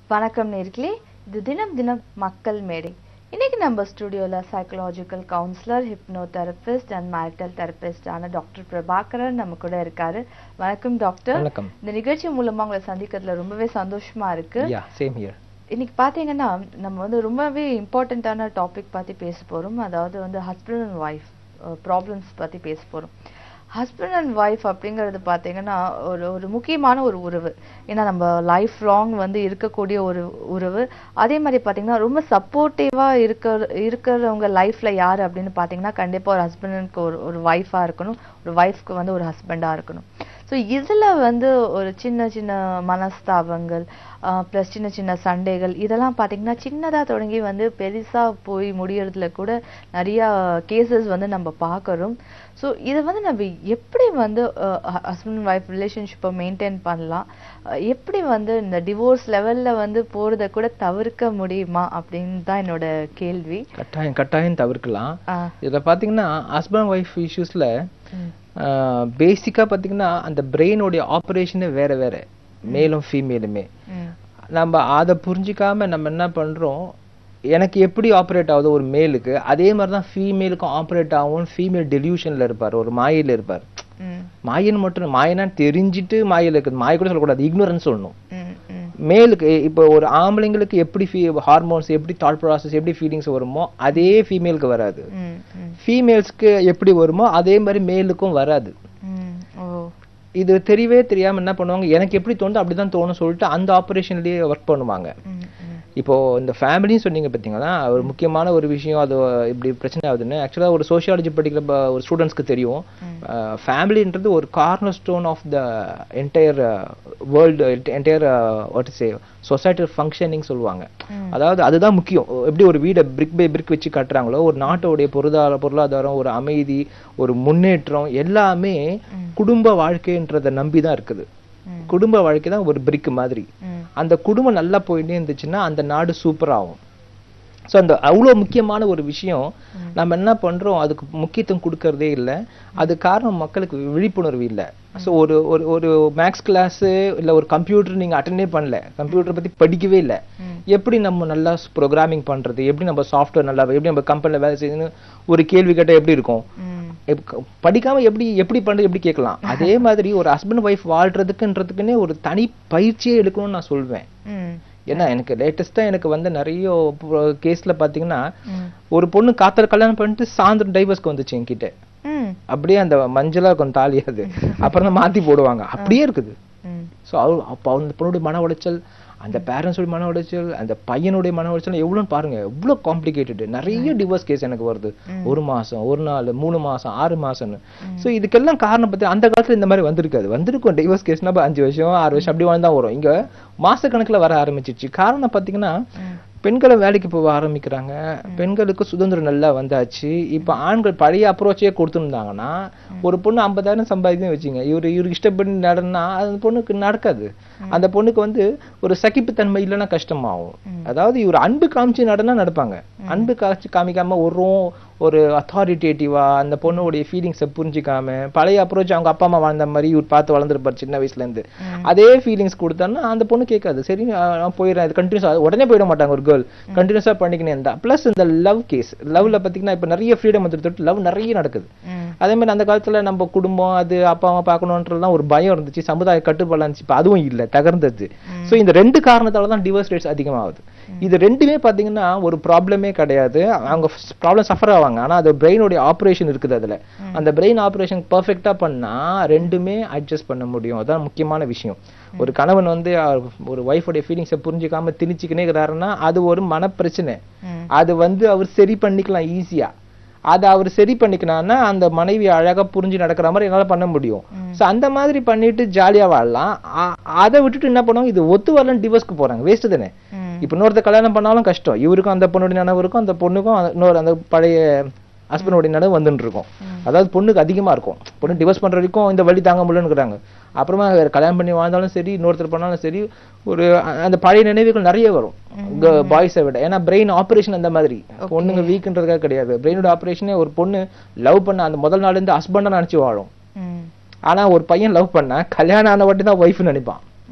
வணக்கம் நேர்களே இது தினம் தினம் மக்கள் மேடை இன்னைக்கு நம்ம ஸ்டுடியோல psychological counsellor hypnotherapist and marital தெரபிஸ்டான டாக்டர் பிரபாகரன் நம்ம கூட இருக்காரு வணக்கம் டாக்டர் வணக்கம் இந்த நிகழ்ச்சி மூலமா உங்களை சந்திக்கிறதுல ரொம்பவே சந்தோஷமா இருக்கு யா சேம் ஹியர் இன்னைக்கு பாத்தீங்கன்னா நம்ம வந்து ரொம்பவே இம்பார்ட்டண்ட்டான டாபிக் பத்தி பேச போறோம் அதாவது வந்து ஹஸ்பண்ட் அண்ட் ஒய்ஃப் ப்ராப்ளம்ஸ் பத்தி பேச போறோம் ஹஸ்பண்ட் அண்ட் ஒய்ஃப் அப்படிங்கிறது பார்த்தீங்கன்னா ஒரு ஒரு முக்கியமான ஒரு உறவு ஏன்னா நம்ம லைஃப் லாங் வந்து இருக்கக்கூடிய ஒரு உறவு அதே மாதிரி பார்த்தீங்கன்னா ரொம்ப சப்போர்ட்டிவாக இருக்க இருக்கிறவங்க லைஃப்ல யார் அப்படின்னு பார்த்தீங்கன்னா கண்டிப்பாக ஒரு ஹஸ்பண்டுக்கு ஒரு ஒரு ஒய்ஃபாக இருக்கணும் ஒரு ஒய்ஃப்க்கு வந்து ஒரு ஹஸ்பண்டாக இருக்கணும் ஸோ இதில் வந்து ஒரு சின்ன சின்ன மனஸ்தாபங்கள் ப்ளஸ் சின்ன சின்ன சண்டைகள் இதெல்லாம் பார்த்தீங்கன்னா சின்னதாக தொடங்கி வந்து பெருசாக போய் முடியறதுல கூட நிறையா கேசஸ் வந்து நம்ம பார்க்குறோம் ஸோ இதை வந்து நம்ம எப்படி வந்து ஹஸ்பண்ட் அண்ட் ஒய்ஃப் ரிலேஷன்ஷிப்பை மெயின்டைன் பண்ணலாம் அஹ் எப்படி வந்து இந்த டிவோர்ஸ் லெவலில் வந்து போகிறத கூட தவிர்க்க முடியுமா அப்படின்னு தான் என்னோட கேள்வி கட்டாயம் கட்டாயம் தவிர்க்கலாம் ஆ, இதில் பார்த்தீங்கன்னா ஹஸ்பண்ட் ஒய்ஃப் இஷ்யூஸில் ம், பேசிக்காக பார்த்தீங்கன்னா அந்த பிரெயினோடைய ஆப்ரேஷனே வேற வேற மேலும் ஃபீமேலுமே ம், நம்ம அதை புரிஞ்சிக்காம நம்ம என்ன பண்ணுறோம் எனக்கு எப்படி ஆப்ரேட் ஆகுது ஒரு மேலுக்கு அதே மாதிரி தான் ஃபீமேலுக்கும் ஆப்ரேட் ஆகும் ஃபீமேல் டெலியூஷனில் இருப்பார் ஒரு மாயில் இருப்பார் ம், மாயன் மட்டும் இல்ல, மாயனா தெரிஞ்சிட்டு மாயில் இருக்குது மாய கூட சொல்லக்கூடாது இக்னோரன்ஸ் சொல்லணும் ம், ம், மேலுக்கு இப்போ ஒரு ஆம்பளைங்களுக்கு எப்படி ஃபீ ஹார்மோன்ஸ் எப்படி தாட் ப்ராசஸ் எப்படி ஃபீலிங்ஸ் வருமோ அதே ஃபீமேலுக்கு வராது ம், ம், ஃபீமேல்ஸ்க்கு எப்படி வருமோ அதே மாதிரி மேலுக்கும் வராது ம், ஓ இது தெரியவே தெரியாம என்ன பண்ணுவாங்க எனக்கு எப்படி தோணுதோ அப்படிதான் தோணும் சொல்லிட்டு அந்த ஆப்ரேஷன்லயே ஒர்க் பண்ணுவாங்க ம், ம், இப்போ இந்த ஃபேமிலின்னு சொன்னீங்க பார்த்தீங்கன்னா ஒரு முக்கியமான ஒரு விஷயம் அது இப்படி பிரச்சனை ஆகுதுன்னு ஆக்சுவலாக ஒரு சோஷியாலஜி படிக்கிற ப- ஒரு ஸ்டூடெண்ட்ஸ்க்கு தெரியும் ஃபேமிலின்றது ஒரு corner stone of the entire world entire what say society functioning சொல்லுவாங்க ம். அதாவது அதுதான் முக்கியம் எப்படி ஒரு வீடை பிரிக் பை பிரிக் வச்சு கட்டுறாங்களோ ஒரு நாட்டோடைய பொருளாதார பொருளாதாரம் ஒரு அமைதி ஒரு முன்னேற்றம் எல்லாமே குடும்ப வாழ்க்கைன்றதை நம்பி தான் இருக்குது ம். குடும்ப வாழ்க்கை தான் ஒரு பிரிக் மாதிரி ம், அந்த குடும்பம் நல்லா போயிட்டே இருந்துச்சுன்னா அந்த நாடு சூப்பர் ஆகும் ஸோ அந்த அவ்வளோ முக்கியமான ஒரு விஷயம் நம்ம என்ன பண்றோம் அதுக்கு முக்கியத்துவம் கொடுக்கறதே இல்லை அது காரணம் மக்களுக்கு விழிப்புணர்வு இல்லை ஸோ ஒரு ஒரு ஒரு மேக்ஸ் கிளாஸு இல்லை ஒரு கம்ப்யூட்டர் நீங்க அட்டெண்டே பண்ணல கம்ப்யூட்டர் பத்தி படிக்கவே இல்லை ம். எப்படி நம்ம நல்லா ப்ரோக்ராமிங் பண்றது எப்படி நம்ம சாஃப்ட்வேர் நல்லா எப்படி நம்ம கம்பெனியில் வேலை செய்யணும் ஒரு கேள்வி கேட்டால் எப்படி இருக்கும் ம், எப்ப- படிக்காம எப்படி எப்படி பண்றது எப்படி கேட்கலாம் அதே மாதிரி ஒரு ஹஸ்பண்ட் ஒய்ஃப் வாழ்றதுக்குன்றதுக்குன்னே ஒரு தனி பயிற்சியே எடுக்கணும்னு நான் சொல்வேன் ம், ஏன்னா எனக்கு லேட்டஸ்டா எனக்கு வந்து நிறைய கேஸ்ல பாத்தீங்கன்னா ம், ஒரு பொண்ணு காத்தல கல்யாணம் பண்ணிட்டு சாயந்தரம் டைவர்ஸ்க்கு வந்துச்சு என்கிட்ட ம், அப்படியே அந்த மஞ்சளா கொஞ்சம் தாலி அது அப்புறம் தான் மாத்தி போடுவாங்க அப்படியே இருக்குது ம், ஸோ அப்போ அந்த பொண்ணுடைய மன உளைச்சல் அந்த பேரண்ட்ஸோட மன உளைச்சல் அந்த பையனுடைய மன உளைச்சல் எவ்வளோன்னு பாருங்க எவ்வளோ காம்ப்ளிகேட்டட் நிறைய டிவோர்ஸ் கேஸ் எனக்கு வருது ஒரு மாசம் ஒரு நாள் மூணு மாசம் ஆறு மாசம்னு ஸோ இதுக்கெல்லாம் காரணம் பத்தி அந்த காலத்துல இந்த மாதிரி வந்திருக்காது வந்திருக்கும் டிவோர்ஸ் கேஸ்னா அஞ்சு வருஷம் ஆறு வருஷம் அப்படி வாழ்ந்தா வரும் இங்க மாசக்கணக்குல வர ஆரம்பிச்சிருச்சு காரணம் பாத்தீங்கன்னா ம். பெண்களும் வேலைக்கு போக ஆரம்பிக்கிறாங்க பெண்களுக்கு சுதந்திரம் நல்லா வந்தாச்சு இப்போ ஆண்கள் பழைய அப்ரோச்சே கொடுத்துருந்தாங்கன்னா ஒரு பொண்ணு ஐம்பதாயிரம் சம்பாதிக்கணும் வச்சுங்க இவர் இவருக்கு இஷ்டப்படி நடனா அந்த பொண்ணுக்கு நடக்காது அந்த பொண்ணுக்கு வந்து ஒரு சகிப்புத்தன்மை இல்லைன்னா கஷ்டமாகும் அதாவது இவர் அன்பு காமிச்சு நடனா நடப்பாங்க அன்பு காமிச்சு காமிக்காம ஒரு ஒரு அத்தாரிட்டேட்டிவா அந்த பொண்ணுடைய ஃபீலிங்ஸை புரிஞ்சுக்காம பழைய அப்ரோச் அவங்க அப்பா அம்மா வாழ்ந்த மாதிரி இவர் பார்த்து வளர்ந்துருப்பார் சின்ன வயசுல இருந்து அதே ஃபீலிங்ஸ் கொடுத்தாருன்னா அந்த பொண்ணு கேட்காது சரி நான் நான் போயிடுறேன் இது கண்டினியூஸ் உடனே போயிட மாட்டாங்க ஒரு கேர்ள் கண்டினியூஸா பண்ணிக்கினே இருந்தா ப்ளஸ் இந்த லவ் கேஸ் லவ்ல பாத்தீங்கன்னா இப்ப நிறைய ஃப்ரீடம் வந்துட்டு லவ் நிறைய நடக்குது ம், அதே மாதிரி அந்த காலத்துல நம்ம குடும்பம் அது அப்பா அம்மா பார்க்கணுன்றதுலாம் ஒரு பயம் இருந்துச்சு சமுதாய கட்டுப்பாடு இருந்துச்சு இப்ப அதுவும் இல்ல தகர்ந்தது சோ இந்த ரெண்டு காரணத்தால தான் டிவோர்ஸ் ரேட்ஸ் அதிகமாகுது இது ரெண்டுமே பாத்தீங்கன்னா ஒரு ப்ராப்ளமே கிடையாது அவங்க ப்ராப்ளம் சஃபர் ஆவாங்க ஆனா அது பிரெயினோடைய ஆப்ரேஷன் இருக்குது அதுல அந்த பிரெயின் ஆப்ரேஷன் பர்ஃபெக்டா பண்ணா ரெண்டுமே அட்ஜஸ்ட் பண்ண முடியும் அதான் முக்கியமான விஷயம் ஒரு கணவன் வந்து அஹ், ஒரு ஒய்ஃபோடைய ஃபீலிங்ஸை புரிஞ்சுக்காம திணிச்சுக்கினே இருக்கிறாருன்னா அது ஒரு மனப்பிரச்சனை ம். அது வந்து அவர் சரி பண்ணிக்கலாம் ஈஸியா அதை அவர் சரி பண்ணிக்கனான்னா அந்த மனைவி அழகா புரிஞ்சு நடக்கிற மாதிரி என்னால பண்ண முடியும் சோ அந்த மாதிரி பண்ணிட்டு ஜாலியா வாழலாம் அ- அதை விட்டுட்டு என்ன பண்ணுவாங்க இது ஒத்து வரலன்னு டிவோர்ஸ்க்கு போறாங்க வேஸ்ட் தானே ம். இப்ப இன்னொருத்த கல்யாணம் பண்ணாலும் கஷ்டம் இவருக்கும் அந்த பொண்ணுடைய நினைவு இருக்கும் அந்த பொண்ணுக்கும் அந்த- இன்னொரு அந்த பழைய ஹஸ்பண்டோடைய நினைவு வந்துட்டு இருக்கும் அதாவது பொண்ணுக்கு அதிகமா இருக்கும் பொண்ணு டிவோர்ஸ் பண்ற வரைக்கும் இந்த வழி தாங்க முடியலன்னுக்குறாங்க அப்புறமா வேற கல்யாணம் பண்ணி வாழ்ந்தாலும் சரி இன்னொருத்தர் பண்ணாலும் சரி ஒரு அ- அந்த பழைய நினைவுகள் நிறைய வரும் பாய்ஸை விட ஏன்னா பிரெயின் ஆபரேஷன் அந்த மாதிரி பொண்ணுங்க வீக்ன்றதுக்காக கிடையாது பிரெயினோட ஆபரேஷனே ஒரு பொண்ணு லவ் பண்ண அந்த முதல் நாள்ல இருந்து ஹஸ்பண்டா நினைச்சு வாழும் ம், ஆனா ஒரு பையன் லவ் பண்ணா கல்யாணம் ஆன வாட்டி தான் ஒய்ஃப் நினைப்பான் ம்,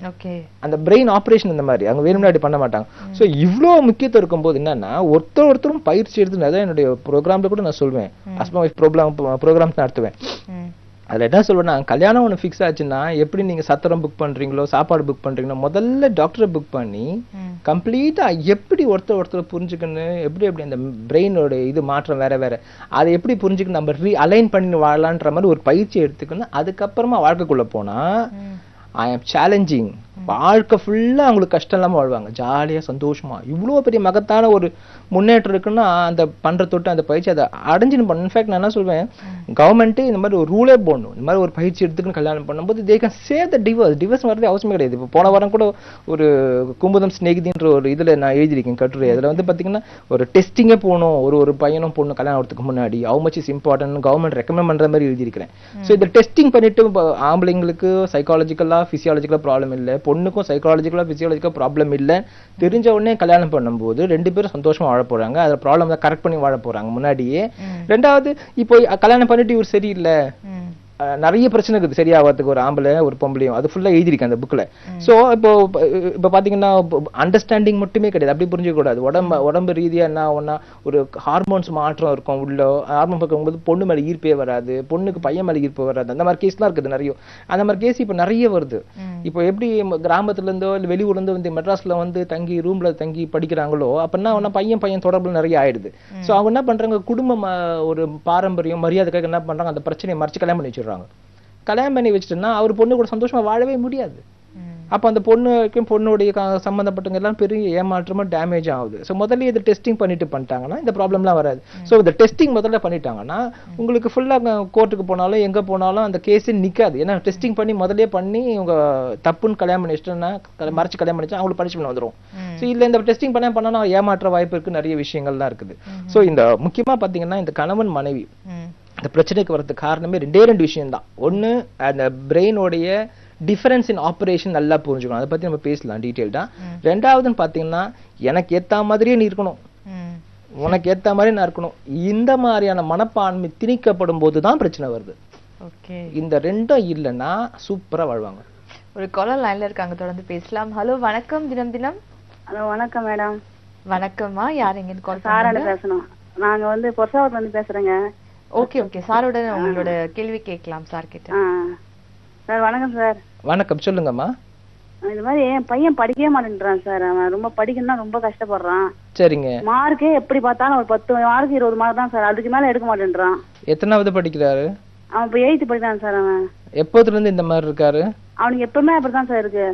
ஓகே அந்த பிரெயின் ஆபரேஷன் இந்த மாதிரி அவங்க வேணும்னா அப்படி பண்ண மாட்டாங்க ஸோ இவ்வளோ முக்கியத்துவம் இருக்கும்போது என்னன்னா ஒருத்தர் ஒருத்தரும் பயிற்சி எடுத்து அதான் என்னுடைய ப்ரோக்ராம்ல கூட நான் சொல்வேன் ஹஸ்பண்ட் ஒய்ஃப் ப்ரோக்ராம் ப்ரோக்ராம்ஸ் நடத்துவேன் ம் அதுல என்ன சொல்வேன்னா கல்யாணம் ஒன்று ஃபிக்ஸ் ஆச்சுன்னா எப்படி நீங்க சத்திரம் புக் பண்றீங்களோ சாப்பாடு புக் பண்றீங்களோ முதல்ல டாக்டரை புக் பண்ணி ம் கம்ப்ளீட்டா எப்படி ஒருத்தர் ஒருத்தர் புரிஞ்சுக்கணும் எப்படி எப்படி அந்த பிரெயினோட இது மாற்றம் வேற வேற அதை எப்படி புரிஞ்சுக்கணும் நம்ம ரீ அலைன் பண்ணி வாழலான்ற மாதிரி ஒரு பயிற்சி எடுத்துக்கணும் அதுக்கப்புறமா வாழ்க்கைக்குள்ள போனா ம் ஐ ஆம் சேலஞ்சிங் வாழ்க்கை ஃபுல்லா அவங்களுக்கு கஷ்டம் இல்லாம வாழ்வாங்க ஜாலியா சந்தோஷமா இவ்வளோ பெரிய மகத்தான ஒரு முன்னேற்றம் இருக்குன்னா அந்த பண்ற தொட்டு அந்த பயிற்சி அதை அடைஞ்சின்னு பண்ண இன்ஃபேக்ட் நான் என்ன சொல்வேன் கவர்மெண்ட்டு இந்த மாதிரி ஒரு ரூலே போடணும் இந்த மாதிரி ஒரு பயிற்சி எடுத்துக்கணும் கல்யாணம் பண்ணும்போது they can save the divorce divorce வரதே அவசியமே கிடையாது இப்போ போன வாரம் கூட ஒரு குமுதம் ஸ்நேகிதின்ற ஒரு இதுல நான் எழுதியிருக்கேன் கட்டுரை அதுல வந்து பாத்தீங்கன்னா ஒரு டெஸ்டிங்கே போகணும் ஒரு ஒரு பையனும் பொண்ணு கல்யாணம் ஆகிறதுக்கு முன்னாடி how much is important government recommend பண்ற மாதிரி எழுதியிருக்கிறேன் ஸோ இந்த டெஸ்டிங் பண்ணிட்டு இப்போ ஆம்பளைங்களுக்கு சைக்காலஜிக்கலா பிசியாலஜிக்கலா ப்ராப்ளம் இல்லை பொண்ணுக்கும் சைக்காலஜிக்கலா பிசியாலஜிக்கலா ப்ராப்ளம் இல்லை தெரிஞ்ச உடனே கல்யாணம் பண்ணும்போது ரெண்டு பேரும் சந்தோஷமா வாழ போறாங்க அதில் ப்ராப்ளம் தான் கரெக்ட் பண்ணி வாழ போறாங்க முன்னாடியே ம் ரெண்டாவது இப்போ கல்யாணம் பண்ணிட்டு இவர் சரியில்லை ம் அஹ் நிறைய பிரச்சனை இருக்குது சரியாகிறதுக்கு ஒரு ஆம்பளை ஒரு பொம்பளையும் அது ஃபுல்லா எழுதியிருக்கேன் அந்த புக்ல சோ இப்போ இப்போ பாத்தீங்கன்னா அண்டர்ஸ்டாண்டிங் மட்டுமே கிடையாது அப்படி புரிஞ்சுக்க கூடாது உடம்பு உடம்பு ரீதியா என்ன ஒன்னா ஒரு ஹார்மோன்ஸ் மாற்றம் இருக்கும் உள்ள ஹார்மோன் பார்க்கும்போது பொண்ணு மேல ஈர்ப்பே வராது பொண்ணுக்கு பையன் மேல ஈர்ப்பு வராது அந்த மாதிரி கேஸ்லாம் இருக்குது நிறைய அந்த மாதிரி கேஸ் இப்போ நிறைய வருது ம் இப்போ எப்படி ம- கிராமத்துல இருந்தோ இல்ல வெளியூர்ல இருந்தோ வந்து மெட்ராஸ்ல வந்து தங்கி ரூம்ல தங்கி படிக்கிறாங்களோ அப்பன்னா ஒன்னா பையன் பையன் தொடர்புல நிறைய ஆயிடுது சோ அவங்க என்ன பண்றாங்க குடும்பம் அஹ், ஒரு பாரம்பரியம் மரியாதைக்காக என்ன பண்றாங்க அந்த பிரச்சனையை மறைச்சு கல்யாணம் பண்ணி வச்சிடுறாங்க கல்யாணம் பண்ணி வச்சுட்டுன்னா அவர் பொண்ணு கூட சந்தோஷமா வாழவே முடியாது ம் அப்ப அந்த பொண்ணுக்கும் பொண்ணுடைய க- சம்பந்தப்பட்டவங்க எல்லாம் பெரிய ஏமாற்றமா டேமேஜ் ஆகுது ஸோ முதல்ல இது டெஸ்டிங் பண்ணிட்டு பண்ணிட்டாங்கன்னா இந்த ப்ராப்ளம்லாம் வராது ஸோ இந்த டெஸ்டிங் முதல்ல பண்ணிட்டாங்கன்னா உங்களுக்கு ஃபுல்லாக கோர்ட்டுக்கு போனாலும் எங்க போனாலும் அந்த கேஸே நிக்காது ஏன்னா டெஸ்டிங் பண்ணி முதல்லயே பண்ணி இவங்க தப்புன்னு கல்யாணம் பண்ணி வச்சுட்டோன்னா கல- மறைச்சு கல்யாணம் பண்ணிச்சா அவங்களுக்கு பனிஷ்மெண்ட் வந்துரும் ம் ஸோ இல்ல இந்த டெஸ்டிங் பண்ண பண்ணா ஏமாற்ற வாய்ப்பு இருக்கு நிறைய விஷயங்கள்லாம் இருக்குது ஸோ இந்த முக்கியமா பாத்தீங்கன்னா இந்த கணவன் மனைவி ம் இந்த பிரச்சனைக்கு வரதுக்கு காரணமே ரெண்டே ரெண்டு விஷயம் தான் ஒன்று அந்த பிரெயினோடைய டிஃபரன்ஸ் இன் ஆப்ரேஷன் நல்லா புரிஞ்சுக்கணும் அதை பத்தி நம்ம பேசலாம் டீட்டெயில்டா ம். ரெண்டாவதுன்னு பார்த்தீங்கன்னா எனக்கு ஏத்த மாதிரியே நீ இருக்கணும் ம் உனக்கு ஏத்த மாதிரி நான் இருக்கணும் இந்த மாதிரியான மனப்பான்மை திணிக்கப்படும் போது தான் பிரச்சனை வருது ஓகே இந்த ரெண்டும் இல்லைன்னா சூப்பரா வாழ்வாங்க ஒரு காலர் லைன்ல இருக்காங்க தொடர்ந்து பேசலாம் ஹலோ வணக்கம் தினம் தினம் ஹலோ வணக்கம் மேடம் வணக்கம்மா யார் எங்கேருந்து கால் சாரான பண்ணுங்க பேசணும் நாங்க வந்து பொருசாவத்துல இருந்து பேசுறேங்க ஓகே ஓகே சாரோட உங்களோட கேள்வி கேட்கலாம் சார் கிட்ட ஆ சார் வணக்கம் சார் வணக்கம் சொல்லுங்கம்மா இது மாதிரி என் பையன் படிக்கவே மாட்டேன்றான் சார் அவன் ரொம்ப படிக்கணும்னா ரொம்ப கஷ்டப்படுறான் சரிங்க மார்க்கே எப்படி பார்த்தாலும் ஒரு பத்து மார்க் இருபது மார்க் தான் சார் அதுக்கு மேல எடுக்க மாட்டேன்றான் எத்தனாவது படிக்கிறாரு அவன் இப்போ எயித்து படிக்கிறான் சார் அவன் எப்போதுல இருந்து இந்த மாதிரி இருக்காரு அவனுக்கு எப்பவுமே அப்படிதான் சார் இருக்கு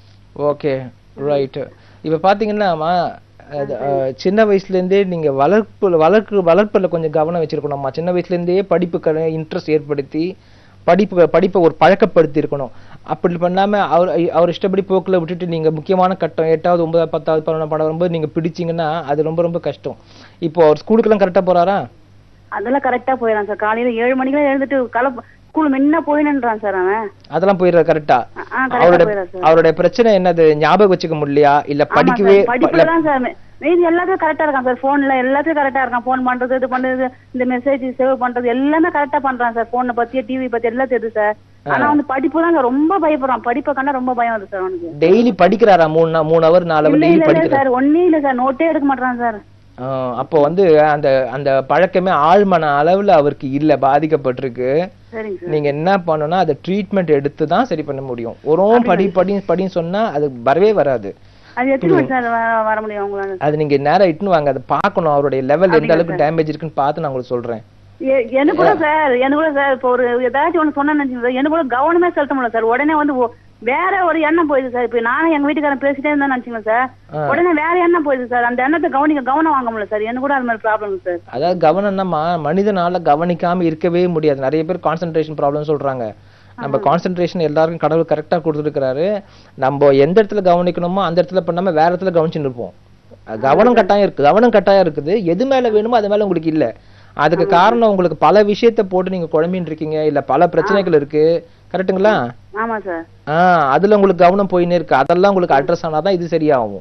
ஓகே ரைட் இப்போ பார்த்தீங்கன்னாம்மா அது, அஹ், சின்ன வயசுலேருந்தே நீங்க வளர்ப்பு வளர்க்கு வளர்ப்புல கொஞ்சம் கவனம் வச்சிருக்கணும்மா சின்ன வயசுலேருந்தே படிப்புக்கு இன்ட்ரெஸ்ட் ஏற்படுத்தி படிப்பு படிப்பை ஒரு பழக்கப்படுத்தி இருக்கணும் அப்படி பண்ணாம அவர் அவர் இஷ்டப்படி போக்குல விட்டுட்டு நீங்க முக்கியமான கட்டம் எட்டாவது ஒன்பதாவது பத்தாவது பதினொன்றாம் படம் வரும்போது நீங்க பிடிச்சீங்கன்னா அது ரொம்ப ரொம்ப கஷ்டம் இப்போ அவர் ஸ்கூலுக்கெல்லாம் கரெக்டா போறாரா அதெல்லாம் கரெக்டா போயிடறான் சார் காலையில ஏழு மணிக்கெல்லாம் எழுந்துட்டு கல ஸ்கூல் முன்ன போயினுன்றான் சார் அவன் அதெல்லாம் போயிடுறாரு கரெக்டா ஆ, ஆ கரெக்டா அவரோட போயிடறான் சார் அவருடைய பிரச்சனை என்னது ஞாபகம் வச்சுக்க முடியலையா இல்ல ஆமா படிக்கவே சார் படிப்புல தான் சார் மீதி எல்லாத்தையும் கரெக்டா இருக்கான் சார் போன்ல எல்லாத்தையும் கரெக்டா இருக்கான் போன் பண்றது இது பண்றது இந்த மெசேஜ் சேவ் பண்றது எல்லாமே கரெக்டா பண்றான் சார் போனை பத்தி டிவி பத்தி எல்லாம் தெரியுது சார் ஆனா வந்து படிப்பு தான் சார் ரொம்ப பயப்படுறான் படிப்பை கண்டா ரொம்ப பயம் வருது சார் அவனுக்கு டெய்லி படிக்கிறாரா மூணு நா- மூணு ஹவர் நாலு ஹவர் இல்ல டெய்லி இல்ல இல்ல படிக்கிறாரா சார் ஒன்னே இல்ல சார் நோட்டே எடுக்க மாட்டான் சார் ஆஹ் அப்போ வந்து அந்த அந்த பழக்கமே ஆழ்மன அளவுல அவருக்கு இல்ல பாதிக்கப்பட்டிருக்கு சரிங்க சார் நீங்க என்ன பண்ணணும்னா அதை ட்ரீட்மெண்ட் எடுத்து தான் சரி பண்ண முடியும் ஒரு படி படி படின்னு சொன்னா அது வரவே வராது அது எத்தனை மணி சார் வர- வர முடியும் உங்களால அது நீங்க நேரா இட்டுன்னு வாங்க அதை பார்க்கணும் அவருடைய லெவல் எந்த அளவுக்கு டேமேஜ் இருக்குன்னு பார்த்து நான் உங்களுக்கு சொல்றேன் எ- எனக்கு கூட சார் எனக்கு கூட சார் இப்போ ஒரு ஏதாச்சும் ஒண்ணு சொன்னேன்னு சார் எனக்கு கூட கவனமே செலுத்த முடியல சார் உடனே வந்து ஒ- வேற ஒரு எண்ணம் போயிடுது சார் இப்போ நானும் எங்க வீட்டுக்காரன் பேசிட்டே இருந்தேன் நினைச்சுங்க சார் ஆ. உடனே வேற எண்ணம் போயிடுது சார் அந்த எண்ணத்தை கவனிக்க கவனம் வாங்க முடியல சார் எனக்கு கூட அது மாதிரி ப்ராப்ளம் சார் அதாவது கவனம்னா ம- மனிதனால கவனிக்காம இருக்கவே முடியாது நிறைய பேர் கான்சென்ட்ரேஷன் ப்ராப்ளம் சொல்றாங்க நம்ம கான்சென்ட்ரேஷன் எல்லாருக்கும் கடவுள் கரெக்டா கொடுத்துருக்காரு நம்ம எந்த இடத்துல கவனிக்கணுமோ அந்த இடத்துல பண்ணாம வேற இடத்துல கவனிச்சுட்டு இருப்போம் அஹ் கவனம் கட்டாயம் இருக்கு கவனம் கட்டாயம் இருக்குது எது மேல வேணுமோ அது மேல உங்களுக்கு இல்ல அதுக்கு காரணம் உங்களுக்கு பல விஷயத்த போட்டு நீங்க குழம்பின்னு இருக்கீங்க இல்ல பல பிரச்சனைகள் இருக்கு கரெக்ட்டுங்களா ஆமா சார் ஆஹ் அதுல உங்களுக்கு கவனம் போயின்னே இருக்கு அதெல்லாம் உங்களுக்கு அட்ரஸ் ஆனாதான் இது சரியாகும்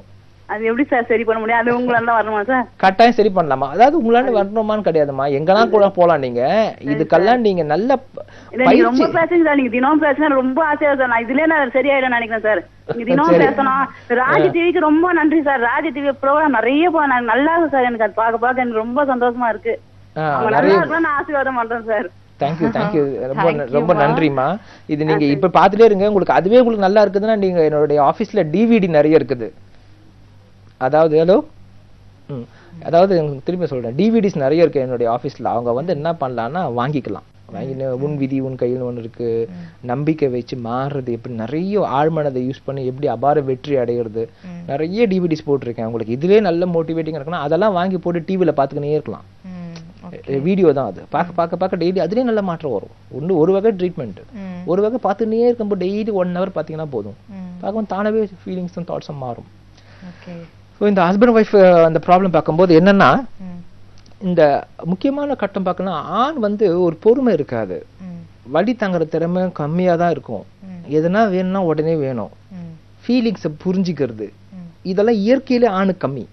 அது எப்படி சார் சரி பண்ண முடியும் அது உங்களால தான் வரணுமா சார் கட்டாயம் சரி பண்ணலாமா அதாவது உங்களால வரணுமான்னு கிடையாதுமா எங்கெல்லாம் கூட போலாம் நீங்க இதுக்கெல்லாம் நீங்க நல்ல ப- இல்ல நீங்க ரொம்ப பயிற்சி பேசுங்க சார் நீங்க தினம் பேசுனா ரொம்ப ஆசையா இருக்கு சார் நான் இதுலயே நான் சரியாயிடும் நினைக்கிறேன் சார் நீங்க தினம் சரி. பேசணும் ராஜ் டிவிக்கு ரொம்ப நன்றி சார் ராஜ் டிவி ப்ரோக்ராம் நிறைய போ- நான் நல்லா இருக்கு சார் எனக்கு அது பார்க்க பார்க்க எனக்கு ரொம்ப சந்தோஷமா இருக்கு ஆ, அவங்க நிறைய நல்லா இருக்கணும்னு நான் ஆசீர்வாதம் பண்றேன் சார் தேங்க்யூ தேங்க்யூ ரொம்ப Thank you, ரொம்ப மா. நன்றிம்மா இது நீங்க இப்ப பாத்துட்டே இருங்க உங்களுக்கு அதுவே உங்களுக்கு நல்லா இருக்குதுன்னா நீங்க என்னுடைய ஆபீஸ்ல டிவிடி நிறைய இருக்குது அதாவது ஹலோ ம் அதாவது உங்களுக்கு திரும்பி சொல்றேன் டிவிடிஸ் நிறைய இருக்கு என்னுடைய ஆபீஸ்ல அவங்க வந்து என்ன பண்ணலாம்னா வாங்கிக்கலாம் வாங்கின உன் விதி உன் கையில் ஒன்று இருக்கு நம்பிக்கை வச்சு மாறுறது எப்படி நிறைய ஆழ்மனதை யூஸ் பண்ணி எப்படி அபார வெற்றி அடையிறது நிறைய டிவிடிஸ் போட்டிருக்கேன் உங்களுக்கு இதுலயே நல்ல மோட்டிவேட்டிங் இருக்குன்னா அதெல்லாம் வாங்கி போட்டு டிவில பாத்துக்கினே இருக்கலாம் ம் வீடியோ தான் அது பார்க்க பார்க்க பார்க்க டெய்லி அதுலயே நல்ல மாற்றம் வரும் ஒன்று ஒரு வகை ட்ரீட்மெண்ட் ம் ஒரு வகை பார்த்துட்டே இருக்கும்போது டெய்லி ஒன் ஹவர் பார்த்தீங்கன்னா போதும் ம் பார்க்கும்போது தானாகவே ஃபீலிங்ஸும் தாட்ஸும் மாறும் ஓகே ஸோ இந்த ஹஸ்பண்ட் ஒய்ஃப் அந்த ப்ராப்ளம் பார்க்கும்போது என்னன்னா ம் இந்த முக்கியமான கட்டம் பார்க்கணும் ஆண் வந்து ஒரு பொறுமை இருக்காது ம் வழி தாங்குற திறமை கம்மியாக தான் இருக்கும் ம். எதுனா வேணும்னா உடனே வேணும் ம் ஃபீலிங்ஸை புரிஞ்சுக்கிறது ம் இதெல்லாம் இயற்கையிலே ஆணுக்கு கம்மி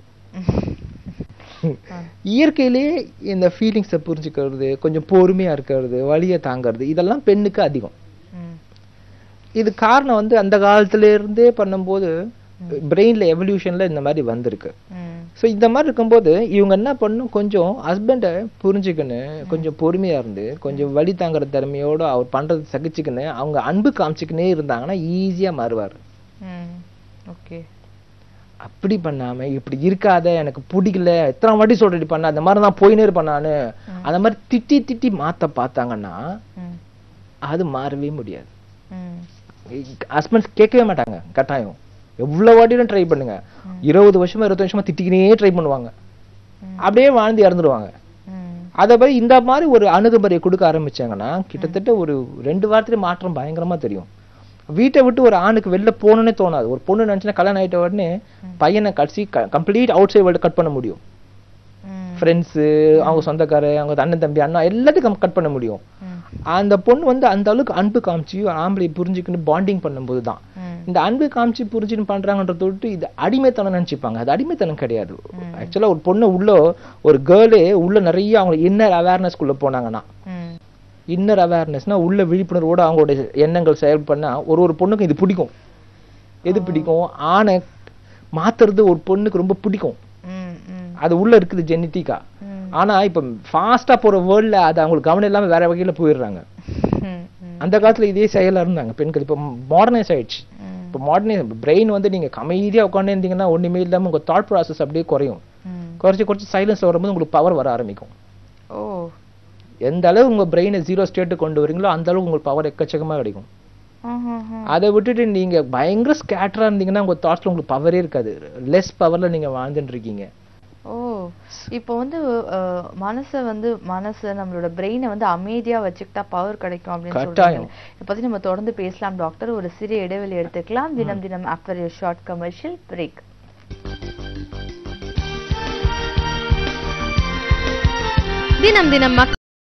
இயற்கையிலேயே இந்த ஃபீலிங்ஸை புரிஞ்சுக்கிறது கொஞ்சம் பொறுமையா இருக்கிறது வலியை தாங்கிறது இதெல்லாம் பெண்ணுக்கு அதிகம் ம் இது காரணம் வந்து அந்த காலத்துல இருந்தே பண்ணும்போது பிரெயின்ல எவல்யூஷன்ல இந்த மாதிரி வந்திருக்கு ம் ஸோ இந்த மாதிரி இருக்கும்போது இவங்க என்ன பண்ணும் கொஞ்சம் ஹஸ்பண்டை புரிஞ்சுக்கின்னு கொஞ்சம் பொறுமையா இருந்து கொஞ்சம் வழி தாங்குற திறமையோட அவர் பண்றது சகிச்சுக்கின்னு அவங்க அன்பு காமிச்சுக்கினே இருந்தாங்கன்னா ஈஸியா மாறுவார் ம் ஓகே அப்படி பண்ணாம இப்படி இருக்காத எனக்கு பிடிக்கல எத்தனை வாட்டி சொல்றடி பண்ண அந்த மாதிரி நான் போயினே இருப்பேன் நானு அந்த மாதிரி திட்டி திட்டி மாத்த பார்த்தாங்கன்னா ம் அது மாறவே முடியாது ம் ஹஸ்பண்ட்ஸ் கேட்கவே மாட்டாங்க கட்டாயம் எவ்வளவு வாட்டியும் ட்ரை பண்ணுங்க இருபது வருஷமா இருபது வருஷமா திட்டிக்கினே ட்ரை பண்ணுவாங்க அப்படியே வாழ்ந்து இறந்துருவாங்க ம் அதை போய் இந்த மாதிரி ஒரு அணுகுமுறையை கொடுக்க ஆரம்பிச்சாங்கன்னா கிட்டத்தட்ட ஒரு ரெண்டு வாரத்துல மாற்றம் பயங்கரமா தெரியும் வீட்டை விட்டு ஒரு ஆணுக்கு வெளில போகணுன்னே தோணாது ஒரு பொண்ணு நினைச்சுன்னா கல்யாணம் ஆயிட்ட உடனே பையனை கடைசி complete outside world cut பண்ண முடியும் ம் ஃப்ரெண்ட்ஸு அவங்க சொந்தக்கார அவங்க அண்ணன் தம்பி அண்ணா எல்லாத்தையும் கட் பண்ண முடியும் ம் அந்த பொண்ணு வந்து அந்த அளவுக்கு அன்பு காமிச்சு ஆம்பளை புரிஞ்சுக்கின்னு பாண்டிங் பண்ணும்போது தான் ம் இந்த அன்பு காமிச்சு புரிஞ்சுன்னு பண்றாங்கன்றத விட்டு இது அடிமைத்தனம் நினைச்சுப்பாங்க அது அடிமைத்தனம் கிடையாது ஆக்சுவலா ஒரு பொண்ணு உள்ள ஒரு கேர்ளே உள்ள நிறைய அவங்க இன்னர் அவேர்னஸ்க்குள்ள போனாங்கன்னா ம் இன்னர் அவேர்னஸ்னா உள்ள விழிப்புணர்வோட அவங்களுடைய எண்ணங்கள் செயல் பண்ணா ஒரு ஒரு பொண்ணுக்கும் இது பிடிக்கும் எது பிடிக்கும் ஆணை மாத்துறது ஒரு பொண்ணுக்கு ரொம்ப பிடிக்கும் ம் ம் அது உள்ள இருக்குது ஜெனட்டிக்கா ம் ஆனா இப்ப ஃபாஸ்டா போற வேர்ல்ட்ல அது அவங்களுக்கு கவனம் இல்லாம வேற வகையில போயிடுறாங்க ம் ம் அந்த காலத்துல இதே செயலா இருந்தாங்க பெண்கள் இப்ப மாடர்னைஸ் ஆயிடுச்சு ம் இப்போ மாடர்னைஸ் பிரெயின் வந்து நீங்க அமைதியா உட்காந்து இருந்தீங்கன்னா ஒண்ணுமே இல்லாம உங்க தாட் ப்ராசஸ் அப்படியே குறையும் ம் குறைச்சு குறைச்சு சைலன்ஸ் வரும்போது உங்களுக்கு பவர் வர ஆரம்பிக்கும் ஓ எந்த அளவு உங்க பிரெயினை ஜீரோ ஸ்டேட்டு கொண்டு வரீங்களோ அந்த அளவுக்கு உங்களுக்கு பவர் எக்கச்சக்கமா கிடைக்கும் ம்ஹும். அதை விட்டுட்டு நீங்க பயங்கர ஸ்கேட்டரா இருந்தீங்கன்னா உங்க தாட்ஸ்ல உங்களுக்கு பவரே இருக்காது லெஸ் பவர்ல நீங்க வாழ்ந்துட்டு இருக்கீங்க ஓ இப்போ வந்து அஹ், மனசை வந்து மனசை நம்மளோட பிரெயினை வந்து அமைதியா வச்சுக்கிட்டா பவர் கிடைக்கும் அப்படின்னு கட்டாயம். சொல்றாங்க இதை பத்தி நம்ம தொடர்ந்து பேசலாம் டாக்டர் ஒரு சிறிய இடைவெளி எடுத்துக்கலாம் தினம் தினம் after a short commercial break தினம் தினம் மக்கள்